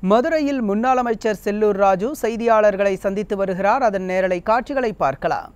மதுரையில் முன்னாள் அமைச்சர் செல்லூர் ராஜு செய்தியாளர்களை சந்தித்து வருகிறார் அதன் நேரலை காட்சிகளை பார்க்கலாம்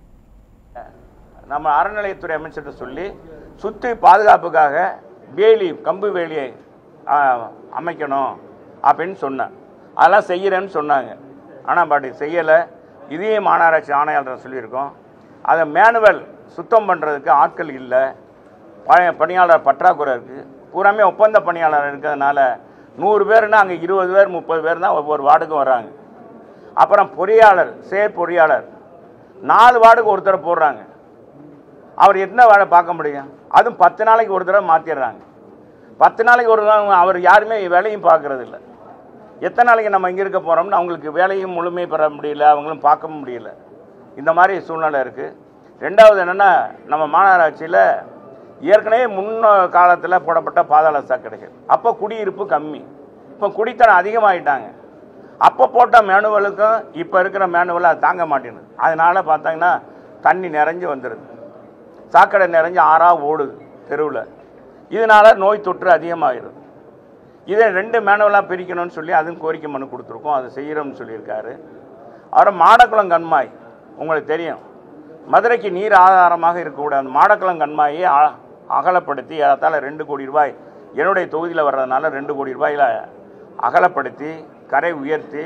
நம்ம அறநிலையத்துறை அமைச்சர்கிட்ட சொல்லி சுற்றி பாதுகாப்புக்காக வேலி கம்பு வேலியை ஆ, அமைக்கணும் அப்படின்னு சொன்னேன் அதெல்லாம் செய்கிறேன்னு சொன்னாங்க ஆனால் பட் செய்யலை இதையும் மாநகராட்சி ஆணையாளர் சொல்லியிருக்கோம் அதை மேனுவல் சுத்தம் பண்ணுறதுக்கு ஆட்கள் இல்லை பழைய பணியாளர் பற்றாக்குறை இருக்குது பூராமே ஒப்பந்த பணியாளர் இருக்கிறதுனால நூறு பேர்னா அங்கே இருபது பேர் முப்பது பேர் தான் ஒவ்வொரு வார்டுக்கும் வர்றாங்க அப்புறம் பொறியாளர் செயற் பொறியாளர் நாலு வார்டுக்கு ஒருத்தரை போடுறாங்க அவர் என்ன வேலை பார்க்க முடியும் அதுவும் பத்து நாளைக்கு ஒரு தடவை மாற்றிடுறாங்க பத்து நாளைக்கு ஒரு தடவை அவர் யாருமே வேலையும் பார்க்கறது இல்ல எத்தனை நாளைக்கு நம்ம இங்கே இருக்க போகிறோம்னு அவங்களுக்கு வேலையும் முழுமை பெற முடியல அவங்களும் பார்க்க முடியல இந்த மாதிரி சூழ்நிலை இருக்குது ரெண்டாவது என்னென்னா நம்ம மாநகராட்சியில் ஏற்கனவே முன்ன காலத்தில் போடப்பட்ட பாதாள சாக்கடைகள் அப்போ குடியிருப்பு கம்மி இப்போ குடித்தனம் அதிகமாகிட்டாங்க அப்போ போட்ட மேனுவலுக்கும் இப்போ இருக்கிற மேனுவல் அது தாங்க மாட்டேங்குது அதனால பார்த்தாங்கன்னா தண்ணி நிறைஞ்சு வந்துடுது சாக்கடை நிறைஞ்சு ஆறாக ஓடுது தெருவில் இதனால நோய் தொற்று அதிகமாகிடுது இதை ரெண்டு மேனுவலாக பிரிக்கணும்னு சொல்லி அதுவும் கோரிக்கை மனு கொடுத்துருக்கோம் அதை செய்கிறோம்னு சொல்லியிருக்காரு அப்புறம் மாடக்குளம் கண்மாய் உங்களுக்கு தெரியும் மதுரைக்கு நீர் ஆதாரமாக இருக்கக்கூடிய அந்த மாடக்குளம் கண்மாயை அ- அகலப்படுத்தி ஏறத்தாழ ரெண்டு கோடி ரூபாய் என்னுடைய தொகுதியில் வர்றதுனால ரெண்டு கோடி ரூபாயில் அகலப்படுத்தி கரை உயர்த்தி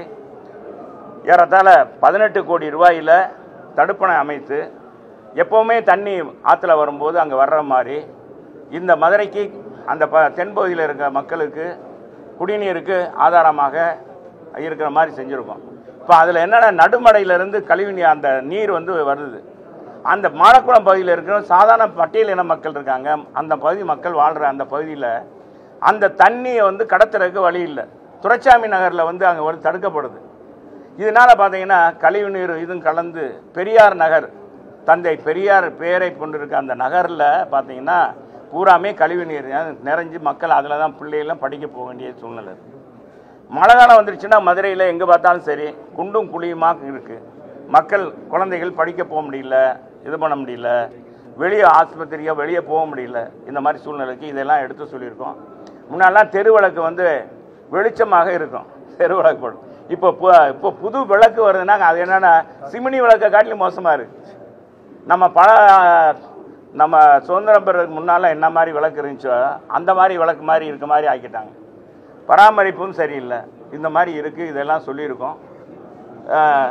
ஏறத்தாழ பதினெட்டு கோடி ரூபாயில் தடுப்பணை அமைத்து எப்போவுமே தண்ணி ஆற்றுல வரும்போது அங்கே வர்ற மாதிரி இந்த மதுரைக்கு அந்த ப தென்பகுதியில் இருக்க மக்களுக்கு குடிநீருக்கு ஆதாரமாக இருக்கிற மாதிரி செஞ்சுருக்கோம் இப்போ அதில் என்னென்ன நடுமடையிலிருந்து கழிவு நீர் அந்த நீர் வந்து வருது அந்த மாடக்குளம் பகுதியில் இருக்கிற சாதாரண பட்டியல் இன மக்கள் இருக்காங்க அந்த பகுதி மக்கள் வாழ்கிற அந்த பகுதியில் அந்த தண்ணியை வந்து கடத்துறதுக்கு வழி இல்லை துரைச்சாமி நகரில் வந்து அங்கே வந்து தடுக்கப்படுது இதனால பார்த்தீங்கன்னா கழிவு நீர் இதுவும் கலந்து பெரியார் நகர் தந்தை பெரியார் பெயரை கொண்டிருக்க அந்த நகரில் பார்த்தீங்கன்னா பூராமே கழிவு நீர் நிறைஞ்சு மக்கள் அதில் தான் பிள்ளைகள்லாம் படிக்க போக வேண்டிய சூழ்நிலை இருக்கு. மழை காலம் வந்துருச்சுன்னா மதுரையில் எங்கே பார்த்தாலும் சரி குண்டும் குழியுமா இருக்குது மக்கள் குழந்தைகள் படிக்க போக முடியல இது பண்ண முடியல வெளியே ஆஸ்பத்திரியா வெளியே போக முடியல இந்த மாதிரி சூழ்நிலைக்கு இதெல்லாம் எடுத்து சொல்லியிருக்கோம் முன்னாடிலாம் தெருவிளக்கு வந்து வெளிச்சமாக இருக்கும் தெருவிளக்கு போடும் இப்போ பு- இப்போ புது விளக்கு வருதுன்னா அது என்னன்னா சிமினி விளக்கை காட்டிலும் மோசமாக இருக்கு நம்ம பல நம்ம சுதந்திரம் பெறதுக்கு முன்னால் என்ன மாதிரி விளக்கு இருந்துச்சோ அந்த மாதிரி விளக்கு மாதிரி இருக்க மாதிரி ஆக்கிட்டாங்க பராமரிப்பும் சரியில்லை இந்த மாதிரி இருக்குது இதெல்லாம் சொல்லியிருக்கோம் ஆஹ்,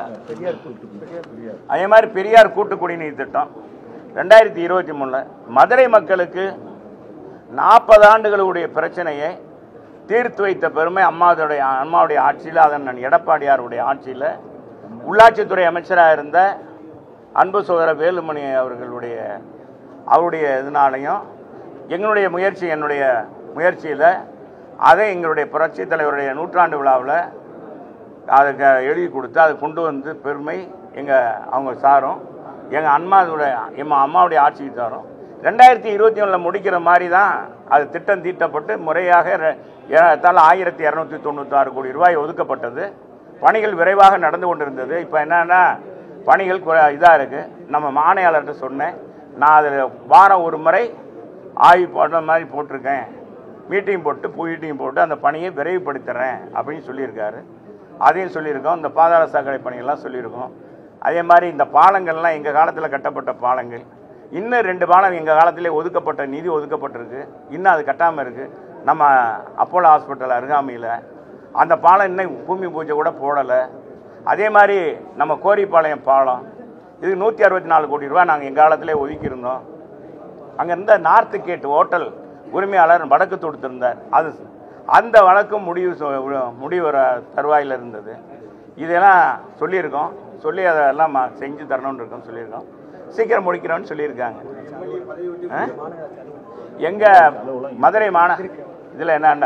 அதே மாதிரி பெரியார் கூட்டு குடிநீர் திட்டம் ரெண்டாயிரத்தி இருபத்தி மூணில் மதுரை மக்களுக்கு நாற்பது ஆண்டுகளுடைய பிரச்சனையை தீர்த்து வைத்த பெருமை அம்மாவுடைய அம்மாவுடைய ஆட்சியில் அதன் எடப்பாடியாருடைய ஆட்சியில் உள்ளாட்சித்துறை அமைச்சராக இருந்த அன்பு சகோதரர் வேலுமணி அவர்களுடைய அவருடைய இதனாலையும் எங்களுடைய முயற்சி என்னுடைய முயற்சியில் அதை எங்களுடைய புரட்சி தலைவருடைய நூற்றாண்டு விழாவில் அதுக்கு எழுதி கொடுத்து அதை கொண்டு வந்து பெருமை எங்கள் அவங்க சாரும் எங்கள் அம்மாவுடைய எங்கள் அம்மாவுடைய ஆட்சிக்கு சாரும் ரெண்டாயிரத்தி இருபத்தி ஒன்றில் முடிக்கிற மாதிரி தான் அது திட்டம் தீட்டப்பட்டு முறையாக ரெ- ஏறத்தாழ ஆயிரத்தி இரநூத்தி தொண்ணூத்தாறு கோடி ரூபாய் ஒதுக்கப்பட்டது பணிகள் விரைவாக நடந்து கொண்டிருந்தது இப்போ என்னன்னா பணிகள் இதாக இருக்குது நம்ம மாணையாளர்கிட்ட சொன்னேன் நான் அதில் வாரம் ஒரு முறை ஆய்வு போடுற மாதிரி போட்டிருக்கேன் மீட்டிங் போட்டு மீட்டிங் போட்டு அந்த பணியை விரைவுபடுத்துகிறேன் அப்படின்னு சொல்லியிருக்காரு அதையும் சொல்லியிருக்கோம் இந்த பாதாள சாக்கடை பணியெல்லாம் சொல்லியிருக்கோம் அதே மாதிரி இந்த பாலங்கள்லாம் எங்கள் காலத்தில் கட்டப்பட்ட பாலங்கள் இன்னும் ரெண்டு பாலம் எங்கள் காலத்திலே ஒதுக்கப்பட்ட நிதி ஒதுக்கப்பட்டிருக்கு இன்னும் அது கட்டாமல் இருக்குது நம்ம அப்போலோ ஹாஸ்பிட்டல் அருகாமையில் அந்த பாலம் இன்னும் பூமி பூஜை கூட போடலை அதே மாதிரி நம்ம கோரிப்பாளையம் பாலம் இது நூற்றி அறுபத்தி நாலு கோடி ரூபாய் நாங்கள் எங்கள் காலத்திலே ஒதுக்கியிருந்தோம் அங்கே இருந்த நார்த்து கேட் ஹோட்டல் உரிமையாளர் வழக்கு தொடுத்திருந்தார் அது அந்த வழக்கும் முடிவு சொ- முடிவு வர தருவாயில் இருந்தது இதெல்லாம் சொல்லியிருக்கோம் சொல்லி அதெல்லாம் ம- செஞ்சு தரணும்னு இருக்கோம் சொல்லியிருக்கோம் சீக்கிரம் முடிக்கிறோம்னு சொல்லியிருக்காங்க ஆ? எங்க மதுரை மாந இதில் என்னன்னா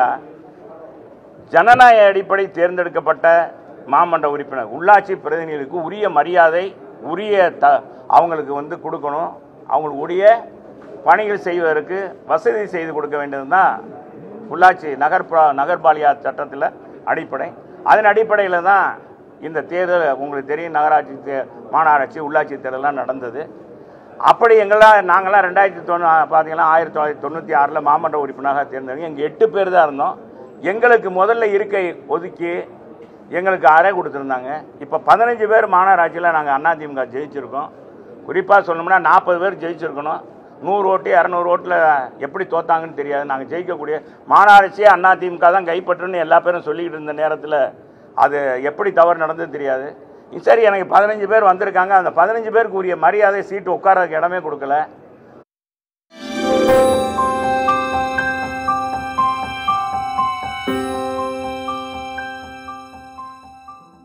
ஜனநாயக அடிப்படை தேர்ந்தெடுக்கப்பட்ட மாமன்ற உறுப்பினர் உள்ளாட்சி பிரதிநிதிகளுக்கு உரிய மரியாதை உரிய த அவங்களுக்கு வந்து கொடுக்கணும் அவங்களுக்கு உரிய பணிகள் செய்வதற்கு வசதி செய்து கொடுக்க வேண்டியது தான் உள்ளாட்சி நகர்புற நகர்பாலியா சட்டத்தில் அடிப்படை அதன் அடிப்படையில் தான் இந்த தேர்தல் உங்களுக்கு தெரியும் நகராட்சி தே மாநகராட்சி உள்ளாட்சி தேர்தலாம் நடந்தது அப்படி எங்களாம் நாங்களாம் ரெண்டாயிரத்தி தொண்ணூ பார்த்தீங்கன்னா ஆயிரத்தி தொள்ளாயிரத்தி தொண்ணூற்றி ஆறில் மாமன்ற உறுப்பினராக தேர்ந்தெடுங்க எங்கள் எட்டு பேர் தான் இருந்தோம் எங்களுக்கு முதல்ல இருக்கை ஒதுக்கி எங்களுக்கு அறை கொடுத்துருந்தாங்க இப்போ பதினஞ்சு பேர் மாநகராட்சியில் நாங்கள் அதிமுக ஜெயிச்சிருக்கோம் குறிப்பாக சொல்லணும்னா நாற்பது பேர் ஜெயிச்சிருக்கணும் நூறு ஓட்டு இரநூறு ஓட்டில் எப்படி தோத்தாங்கன்னு தெரியாது நாங்கள் ஜெயிக்கக்கூடிய மாநகராட்சியே அதிமுக தான் கைப்பற்றுன்னு எல்லா பேரும் சொல்லிக்கிட்டு இருந்த நேரத்தில் அது எப்படி தவறு நடந்தது தெரியாது சரி எனக்கு பதினஞ்சு பேர் வந்திருக்காங்க அந்த பதினஞ்சு பேருக்கு உரிய மரியாதை சீட்டு உட்காரதுக்கு இடமே கொடுக்கல